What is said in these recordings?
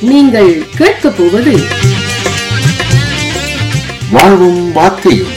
நீங்கள் கேட்கப் போவது வாழ்வும் வார்த்தையும்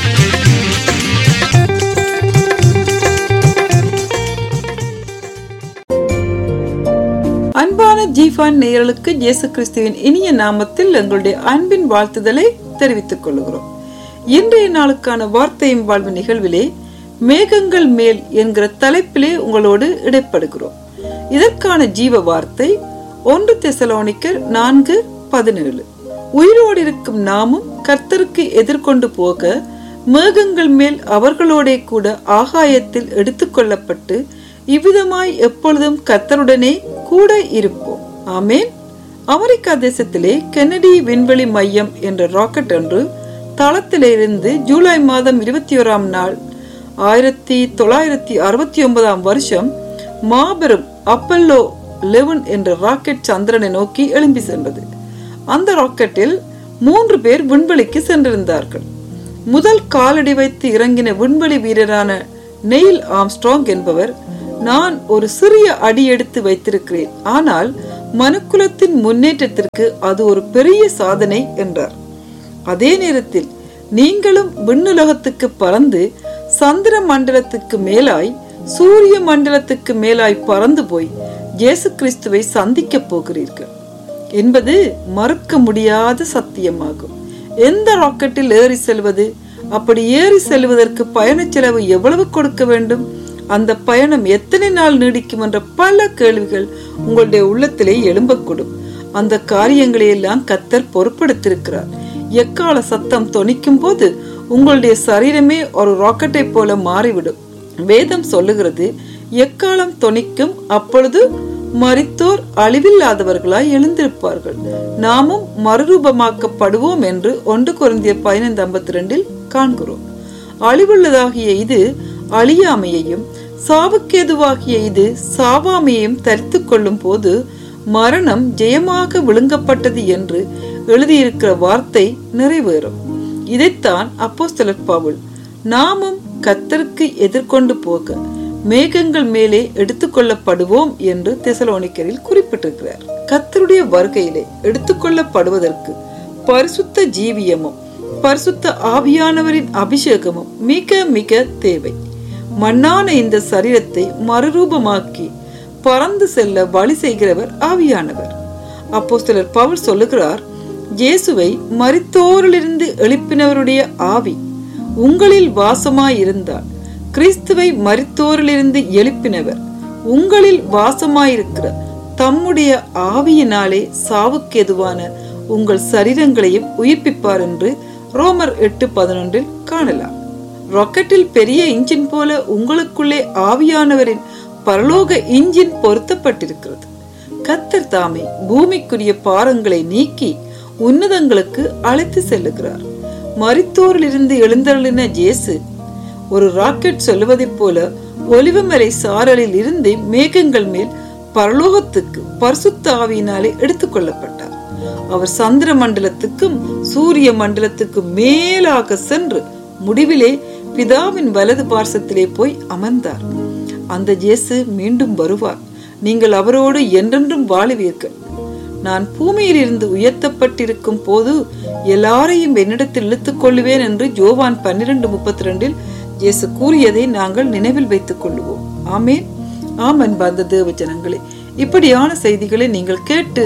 அன்பான ஜீஃபான் நேயர்களுக்கு இயேசு கிறிஸ்துவின் இனிய நாமத்தில் எங்களுடைய அன்பின் வாழ்த்துதலை தெரிவித்துக் கொள்கிறோம் இன்றைய நாளுக்கான வார்த்தையும் வாழ்வு நிகழ்விலே மேகங்கள் மேல் என்கிற தலைப்பிலே உங்களோடு இடைப்படுகிறோம் இதற்கான ஜீவ வார்த்தை ஒன்று தெசலோனிக்கர் நான்கு பதினேழு உயிரோடு இருக்கும் நாமும் கர்த்தருக்கு எதிர்கொண்டு போக மேகங்கள் மேல் அவர்களோடே கூட ஆகாயத்தில் எடுத்துக்கொள்ளப்பட்டு இவ்விதமாய் எப்பொழுதும் கர்த்தருடனே கூட இருப்போம் ஆமேன் அமெரிக்கா தேசத்திலே கென்னடி விண்வெளி மையம் என்ற ராக்கெட் ஒன்று தளத்திலிருந்து ஜூலை மாதம் இருபத்தி ஓராம் நாள் ஆயிரத்தி தொள்ளாயிரத்தி அறுபத்தி ஒன்பதாம் வருஷம் மாபெரும் அப்பல்லோ லெவன் என்ற ராக்கெட் சந்திரனை நோக்கி எழும்பி சென்றது அந்த ராக்கெட்டில் மூன்று பேர் விண்வெளிக்கு சென்றிருந்தார்கள் முதல் காலடி வைத்து இறங்கின விண்வெளி வீரரான நெயில் ஆம்ஸ்ட்ராங் என்பவர் நான் ஒரு சிறிய அடி எடுத்து வைத்திருக்கிறேன் ஆனால் மனுக்குலத்தின் முன்னேற்றத்திற்கு அது ஒரு பெரிய சாதனை என்றார் அதே நேரத்தில் நீங்களும் விண்ணுலகத்துக்கு பறந்து சந்திர மண்டலத்துக்கு மேலாய் சூரிய மண்டலத்துக்கு மேலாய் பறந்து போய் இயேசு கிறிஸ்துவை சந்திக்க போகிறீர்கள் என்பது மறுக்க முடியாத சத்தியமாகும் எந்த ராக்கெட்டில் ஏறி செல்வது அப்படி ஏறி செல்வதற்கு பயணச் செலவு எவ்வளவு கொடுக்க வேண்டும் அந்த பயணம் எத்தனை நாள் நீடிக்கும் என்ற பல கேள்விகள் உங்களுடைய உள்ளத்திலே எழும்பக்கூடும் அந்த காரியங்களை எல்லாம் கத்தர் பொறுப்படுத்திருக்கிறார் எக்கால சத்தம் தொனிக்கும் போது உங்களுடைய சரீரமே ஒரு ராக்கெட்டை போல மாறிவிடும் வேதம் சொல்லுகிறது எக்காலம் தொனிக்கும் அப்பொழுது மரித்தோர் அழிவில்லாதவர்களாய் எழுந்திருப்பார்கள் நாமும் மறுரூபமாக்கப்படுவோம் என்று ஒன்று குறைந்திய பதினைந்து ஐம்பத்தி ரெண்டில் காண்கிறோம் அழிவுள்ளதாகிய இது அழியாமையையும் சாவுக்கேதுவாகிய இது சாவாமையையும் தரித்து கொள்ளும் போது மரணம் ஜெயமாக விழுங்கப்பட்டது என்று எழுதியிருக்கிற வார்த்தை நிறைவேறும் இதைத்தான் அப்போஸ்தலர் பவுல் நாமும் கத்தருக்கு எதிர்கொண்டு போக மேகங்கள் மேலே எடுத்துக்கொள்ளப்படுவோம் என்று தெசலோனிக்கரில் குறிப்பிட்டிருக்கிறார் கத்தருடைய வருகையிலே எடுத்துக்கொள்ளப்படுவதற்கு பரிசுத்த ஜீவியமும் பரிசுத்த ஆவியானவரின் அபிஷேகமும் மிக மிக தேவை மண்ணான இந்த சரீரத்தை மறுரூபமாக்கி பறந்து செல்ல வழி செய்கிறவர் ஆவியானவர் அப்போ சிலர் பவுல் சொல்லுகிறார் இயேசுவை மரித்தோரிலிருந்து எழுப்பினவருடைய ஆவி உங்களில் வாசமாயிருந்தால் கிறிஸ்துவை மரித்தோரிலிருந்து எழுப்பினவர் உங்களில் வாசமாயிருக்கிற தம்முடைய ஆவியினாலே சாவுக்கு எதுவான உங்கள் சரீரங்களையும் உயிர்ப்பிப்பார் என்று ரோமர் எட்டு பதினொன்றில் காணலாம் ராக்கெட்டில் பெரிய இன்ஜின் போல உங்களுக்குள்ளே ஆவியானவரின் பரலோக இன்ஜின் பொருத்தப்பட்டிருக்கிறது கத்தர் தாமே பூமிக்குரிய பாரங்களை நீக்கி உன்னதங்களுக்கு அழைத்து செல்லுகிறார் மரித்தோரிலிருந்து எழுந்தருளின ஜேசு ஒரு ராக்கெட் சொல்லுவதைப் போல ஒலிவமலை சாரலில் இருந்து மேகங்கள் மேல் பரலோகத்துக்கு பரிசுத்த ஆவியினாலே எடுத்துக்கொள்ளப்பட்டார் அவர் சந்திர மண்டலத்துக்கும் சூரிய மண்டலத்துக்கும் மேலாக சென்று முடிவிலே பிதாவின் வலது பார்சத்திலே போய் அமர்ந்தார் அந்த ஜேசு மீண்டும் வருவார் நீங்கள் அவரோடு என்றென்றும் வாழுவீர்கள் நான் பூமியில் இருந்து உயர்த்தப்பட்டிருக்கும் போது எல்லாரையும் என்னிடத்தில் இழுத்துக் கொள்ளுவேன் என்று ஜோவான் பன்னிரண்டு முப்பத்தி ரெண்டில் இயேசு கூறியதை நாங்கள் நினைவில் வைத்துக் கொள்ளுவோம் ஆமேன் ஆமன் பந்த தேவ ஜனங்களே இப்படியான செய்திகளை நீங்கள் கேட்டு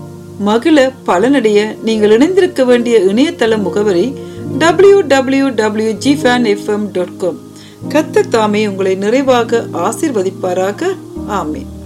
மகிழ பலனடைய நீங்கள் இணைந்திருக்க வேண்டிய இணையதள முகவரி W W W G fan FM dot com கத்த தாமே உங்களை நிறைவாக ஆசிர்வதிப்பாராக ஆமேன்